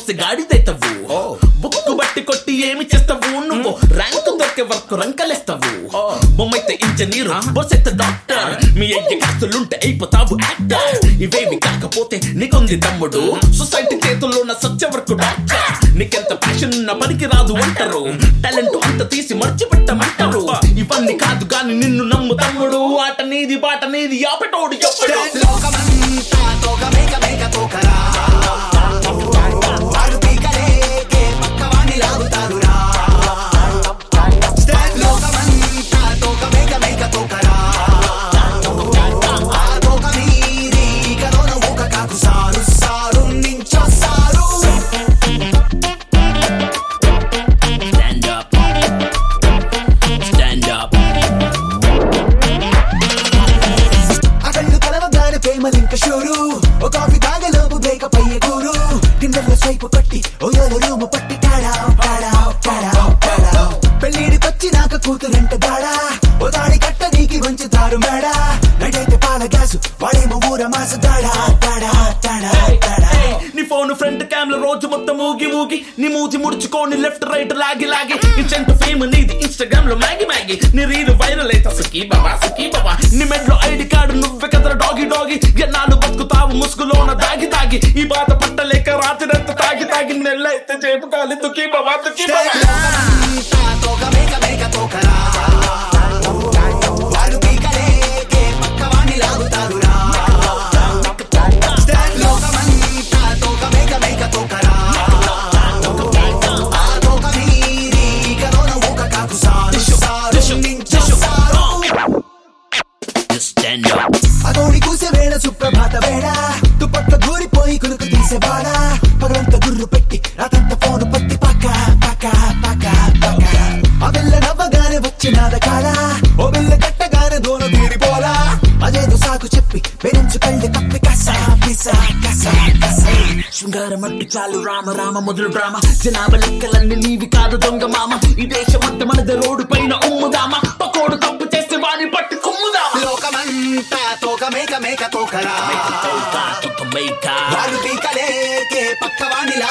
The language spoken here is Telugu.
వస్తే గాడిదైతవు బుక్కు బట్టి కొట్టి ఏమి చేస్తావు నువ్వు ర్యాంకు దొరికే వరకు రంకలేస్తావు బొమ్మైతే ఇంజనీర్ బొస్ అయితే డాక్టర్ మీ అయ్య కాస్తులుంటే అయిపోతావు యాక్టర్ ఇవేవి కాకపోతే నీకుంది తమ్ముడు సొసైటీ చేతుల్లో ఉన్న సత్య వరకు డాక్టర్ నీకెంత ప్యాషన్ ఉన్న పనికి రాదు అంటారు టాలెంట్ అంత తీసి మర్చిపెట్టమంటారు ఇవన్నీ కాదు గాని నిన్ను నమ్ము తమ్ముడు ఆట నీది బాట నీది ఆపటోడు చెప్పడు లోకమంతా తోక మేక మేక తోకరా వాడు పీకలేకే పక్కవాణ్ణి లాగుతారురా లోకమంతా తోక మేక మేక తోకరా ఆ తోక మీది కరోన ఊక కాకు సారు సారు నించొస్తారు Stand up. Stand up. అకళ్ళు కలవగానే ప్రేమలింక షూరు ఓ కాఫీ తాగలోపు బ్రేకప్ అయ్యే కూరు టిండర్లో స్వైపు కొట్టి ఓ ఏదో రూము పట్టి టాడా టాడా టాడా టాడా పెళ్ళిడికొచ్చినాక కూతురంట దాడా ఓ దాడి కట్ట నీకి వంచుతారు మేడా నడైతే పాల గ్యాసు వాడేమో ఊర మాస దాడా తాడా తాడా తాడా నీ ఫోన్ ఫ్రంట్ కెమెరా రోజు మొత్తం ఊగి ఊగి నీ మూతి ముడుచుకొని లెఫ్ట్ రైట్ లాగి లాగి ఇంచెంత ఫేమ్ నీది ఇన్స్టాగ్రామ్ లో మ్యాగి మ్యాగి నీ రీల్ వైరల్ అయితే సుఖీ బాబా సుఖీ బాబా నీ మెడలో ఐడి కార్డు నువ్వే కదరా డాగి డాగి ఎన్నాళ్ళు బతుకుతావు ముసుగులోన దాగి దాగి ఈ బాధ పట్టలేక రాత్రి తాగి తాగి నెల్లైతే చేపు కాలి దుఃఖీ బాబా దుఃఖీ బాబా లోకమంతా తోక మేక మేక తోకరా వాడు పీకలేకే పక్కవాణ్ణి లాగుతారురా లోకమంతా తోక మేక మేక తోకరా ఆ తోక మీది కరోన ఊక కాకు సారు సారు నించొస్తారు Just stand up. అదోడి కూసే వేళ సుప్రభాత వేళ దుప్పట్ల దూరిపోయి కునుకు తీసే బాడ పగలంత గుర్రు పెట్టి రాతంత ఫోను పట్టి పక్క పక్క పక్క పక్క ఆ వెళ్ళ నవ్వగానే వచ్చినాద కాడ ఓ వెళ్ళ కట్టగానే దోన తీరిపోలా అదేదో సాకు చెప్పి బెరించు కళ్ళి కప్పి కస పిస కస కస శృంగారం అట్టు చాలు రామ రామ మొదలు డ్రామా జనాభా లెక్కలన్నీ నీవి కాదు దొంగ మామ ఈ దేశం అంతా మనది రోడ్డు పైన ఉమ్ముదామా పకోడు తప్పు చేస్తే వాని పట్టి కుమ్ముదామా లోకమంతా తోక మేక మేక తోకరా తోక, తోక మేక. వాడు పీకలేకే పక్కవాణ్ణి